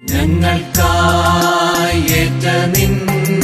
ഞങ്ങൾക്കായി ഏറ്റ നിൻ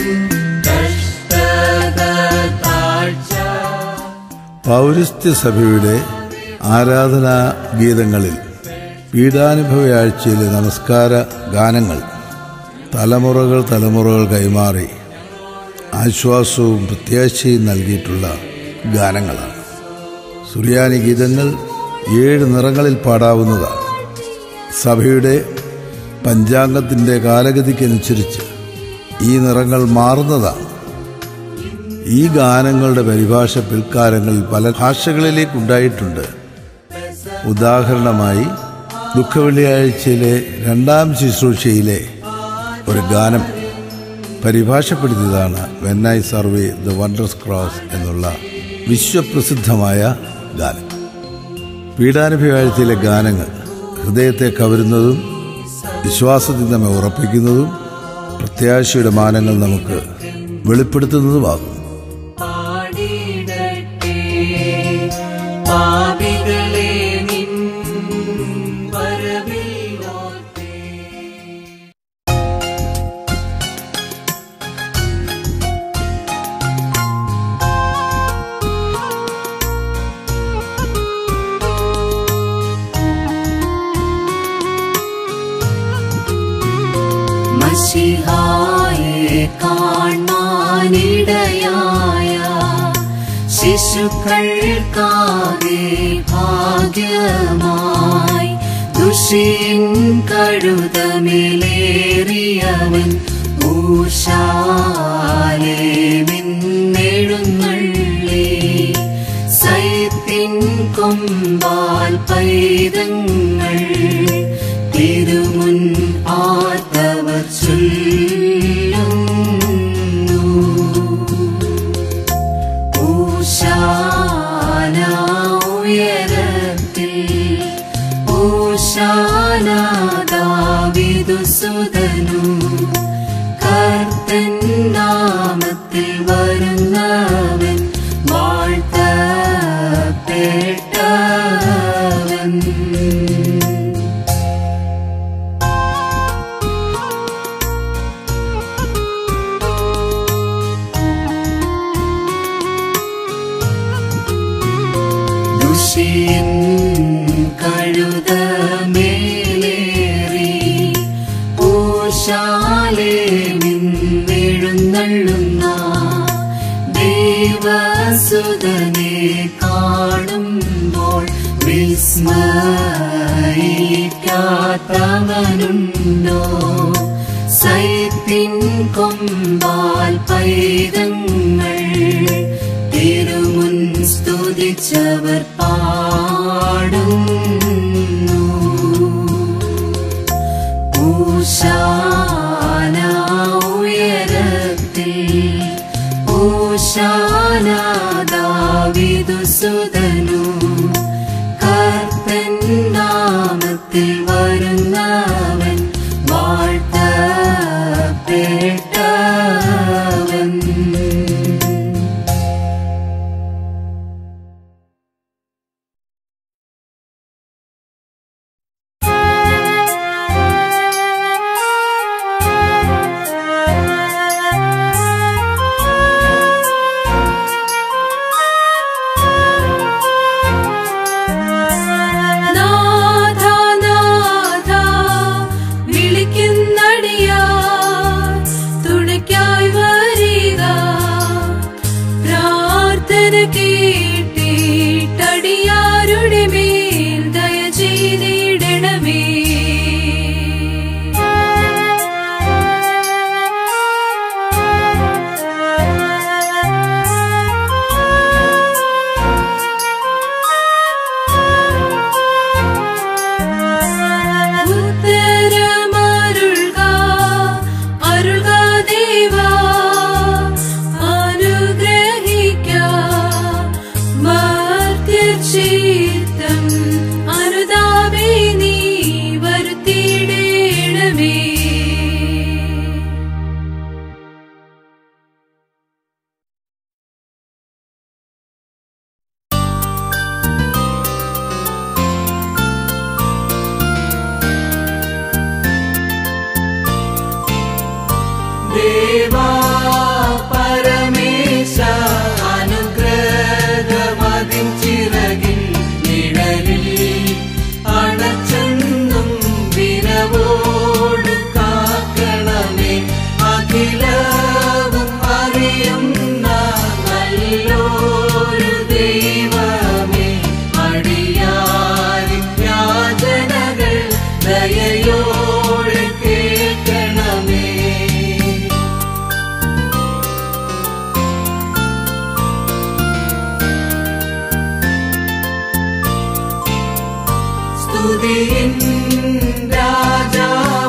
കഷ്ടത താഴ്ച പൗരസ്ത്യ സഭയുടെ ആരാധനാ ഗീതങ്ങളിൽ പീഡാനുഭവയാഴ്ചയിലെ നമസ്കാര ഗാനങ്ങൾ തലമുറകൾ തലമുറകൾ കൈമാറി ആശ്വാസവും പ്രത്യാശയും നൽകിയിട്ടുള്ള ഗാനങ്ങളാണ് സുറിയാനി ഗീതങ്ങൾ ഏഴ് നിറങ്ങളിൽ പാടാവുന്നതാണ് സഭയുടെ പഞ്ചാംഗത്തിൻ്റെ കാലഗതിക്കനുസരിച്ച് ഈ നിറങ്ങൾ മാറുന്നതാണ് ഈ ഗാനങ്ങളുടെ പരിഭാഷ പിൽക്കാലങ്ങളിൽ പല ഭാഷകളിലേക്കുണ്ടായിട്ടുണ്ട് ഉദാഹരണമായി ദുഃഖവെള്ളിയാഴ്ചയിലെ രണ്ടാം ശുശ്രൂഷയിലെ ഒരു ഗാനം പരിഭാഷപ്പെടുത്തിയതാണ് when I survey the wondrous cross എന്നുള്ള വിശ്വപ്രസിദ്ധമായ ഗാനം പീഡാനുഭവാഴ്ചയിലെ ഗാനങ്ങൾ ഹൃദയത്തെ കവരുന്നതും വിശ്വാസത്തിൽ നമ്മെ ഉറപ്പിക്കുന്നതും പ്രത്യാശയുടെ മാനങ്ങൾ നമുക്ക് വെളിപ്പെടുത്തുന്നതുമാകും പാടിടട്ടെ പാപികളെ നിൻ വരവിൽ ഓർത്തേ മഷിഹായെ കാണാനിടയായ ശിശുക്കൾക്കാകെ ഭാഗ്യമായി ദുഷിൻ കഴുതമേലേറിയവൻ ഊഷാലേ മിന്നെഴുന്നള്ളി സൈത്തിൻ കൊമ്പാൽ പൈതങ്ങൾ തിരുമുൻ ആർത്തവർ ചൊല്ലുന്നു ഊശാന ഉയരത്തിൽ ഊശാന ദാവിദുസുതനു കർത്തൻ നാമത്തിൽ വരുന്നവൻ വാഴ്ത്തപ്പെട്ടവൻ ദുഷിയൻ കഴുത മേലേറി ഓശാലേ നിന്നെഴുന്നള്ളുന്ന ദേവസുതനെ കാണുമ്പോൾ വിസ്മയിക്കാത്തവനുണ്ടോ സൈത്തിൻ കൊമ്പാൽ പൈതങ്ങൾ തിരുമുൻ സ്തുതിച്ചവർ പാടുന്നു ഊശാന ഉയരത്തിൽ ഊശാന ദാവിദുസുതനു കർത്തൻ നാമത്തിൽ വരുന്നവൻ വാഴ്ത്തപ്പെട്ടവൻ Thank you. ദേവാ പരമേശ അനുഗ്രഹമതിൻ ചിറകിൻ നിഴലിൽ അണച്ചെന്നും വിനവോട് കാക്കണമേ അഖിലവും അറിയുന്ന നല്ലൊരു ദൈവമേ അടിയാരി യാചനകൾ ദയയോടെ കേൾക്കണമേ സ്തുതിയിൻ രാജാവ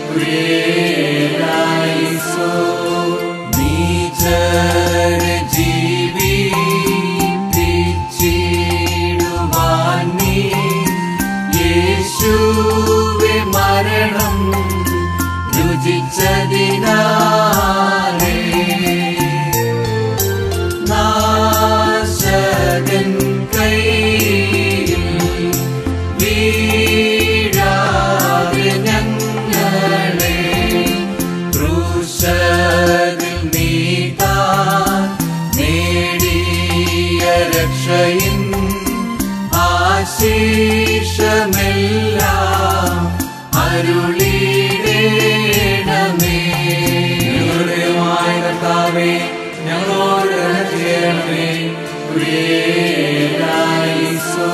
കുരിയേലായിസോ നീചര ജീവിച്ചിടുവാൻ നീ യേശുവെ മരണം രുചിച്ചതിനാലേ നാശകൻ കൈയിൽ വീഴാതെ ഞങ്ങളെ ക്രൂശതിൽ നീതാൻ നേടിയ രക്ഷയിൻ ആശീഷമെല്ലാം അരുളിടേണമേ ഞങ്ങളുടെയുമായ കർത്താവേ ഞങ്ങളോട് കരുണ ചെയ്യണമേ കുരിയേലായിസോ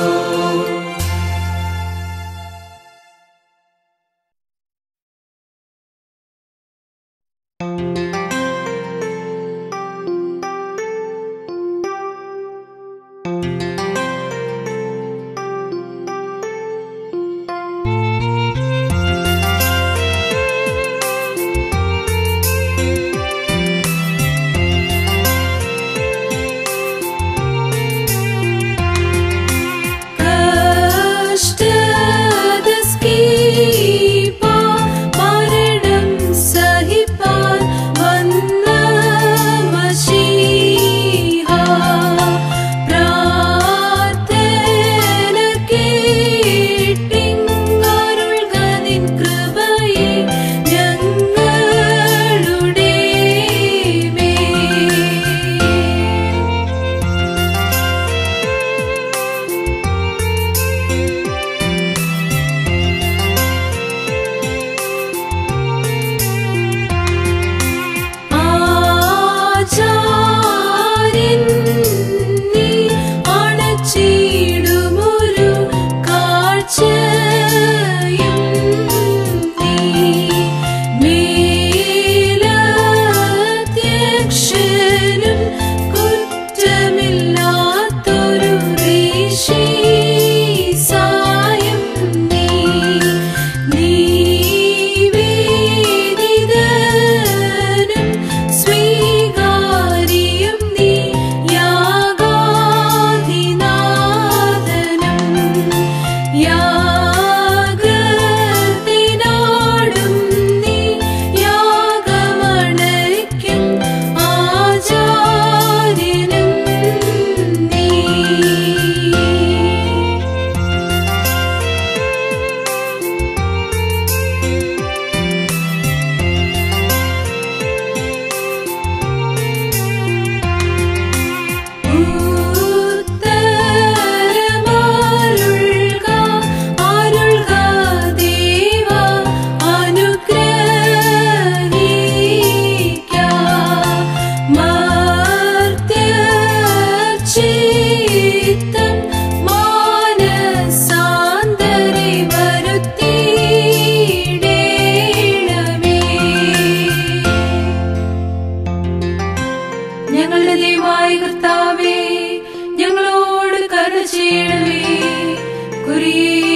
കർത്താവേ ഞങ്ങളോട് കരുണ ചെയ്യണമേ കുരിയേ